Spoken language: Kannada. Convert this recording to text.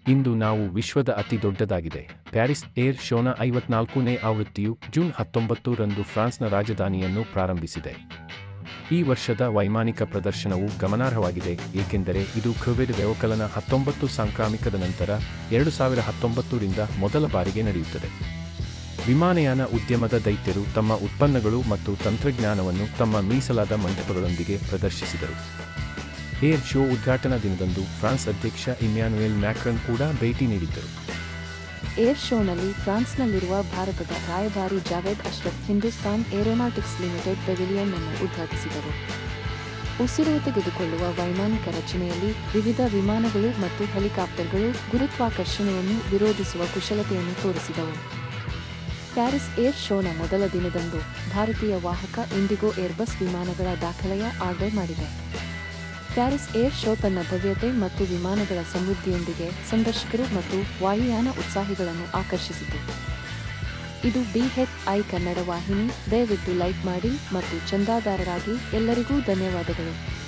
ಇಂದು ನಾವು ವಿಶ್ವದ ಅತಿ ದೊಡ್ಡದಾಗಿದೆ ಪ್ಯಾರಿಸ್ ಏರ್ ಶೋನ ಐವತ್ನಾಲ್ಕನೇ ಆವೃತ್ತಿಯು ಜೂನ್ ಹತ್ತೊಂಬತ್ತು ರಂದು ಫ್ರಾನ್ಸ್ನ ರಾಜಧಾನಿಯನ್ನು ಪ್ರಾರಂಭಿಸಿದೆ ಈ ವರ್ಷದ ವೈಮಾನಿಕ ಪ್ರದರ್ಶನವು ಗಮನಾರ್ಹವಾಗಿದೆ ಏಕೆಂದರೆ ಇದು ಕೋವಿಡ್ ವ್ಯವಕಲನ ಹತ್ತೊಂಬತ್ತು ಸಾಂಕ್ರಾಮಿಕದ ನಂತರ ಎರಡು ಸಾವಿರ ಹತ್ತೊಂಬತ್ತರಿಂದ ಮೊದಲ ಬಾರಿಗೆ ನಡೆಯುತ್ತದೆ ವಿಮಾನಯಾನ ಉದ್ಯಮದ ದೈತ್ಯರು ತಮ್ಮ ಉತ್ಪನ್ನಗಳು ಮತ್ತು ತಂತ್ರಜ್ಞಾನವನ್ನು ತಮ್ಮ ಮೀಸಲಾದ ಮಂಟಪಗಳೊಂದಿಗೆ ಪ್ರದರ್ಶಿಸಿದರು ಏರ್ ಶೋ ಉದ್ಘಾಟನಾ ದಿನದಂದು ಫ್ರಾನ್ಸ್ ಅಧ್ಯಕ್ಷ ಇಮ್ಯಾನುಯೆಲ್ ಮ್ಯಾಕ್ರನ್ ಕೂಡ ಭೇಟಿ ನೀಡಿದ್ದರು ಏರ್ ಶೋನಲ್ಲಿ ಫ್ರಾನ್ಸ್ನಲ್ಲಿರುವ ಭಾರತದ ರಾಯಭಾರಿ Javed Ashraf Hindustan Aeronautics Limited pavilion ಅನ್ನು ಉದ್ಘಾಟಿಸಿದರು ಉಸಿರು ತೆಗೆದುಕೊಳ್ಳುವ ವೈಮಾನಿಕ ರಚನೆಯಲ್ಲಿ ವಿವಿಧ ವಿಮಾನಗಳು ಮತ್ತು ಹೆಲಿಕಾಪ್ಟರ್ಗಳು ಗುರುತ್ವಾಕರ್ಷಣೆಯನ್ನು ವಿರೋಧಿಸುವ ಕುಶಲತೆಯನ್ನು ತೋರಿಸಿದವು ಪ್ಯಾರಿಸ್ ಏರ್ ಶೋನ ಮೊದಲ ದಿನದಂದು ಭಾರತೀಯ ವಾಹಕ ಇಂಡಿಗೋ ಏರ್ಬಸ್ ವಿಮಾನಗಳ ದಾಖಲೆಯ ಆರ್ಡರ್ ಮಾಡಿದೆ ಪ್ಯಾರಿಸ್ ಏರ್ ಶೋ ತನ್ನ ಭವ್ಯತೆ ಮತ್ತು ವಿಮಾನಗಳ ಸಮೃದ್ಧಿಯೊಂದಿಗೆ ಸಂದರ್ಶಕರು ಮತ್ತು ವಾಯುಯಾನ ಉತ್ಸಾಹಿಗಳನ್ನು ಆಕರ್ಷಿಸಿತು ಇದು ಐ ಕನ್ನಡ ವಾಹಿನಿ ದಯವಿಟ್ಟು ಲೈಕ್ ಮಾಡಿ ಮತ್ತು ಚಂದಾದಾರರಾಗಿ ಎಲ್ಲರಿಗೂ ಧನ್ಯವಾದಗಳು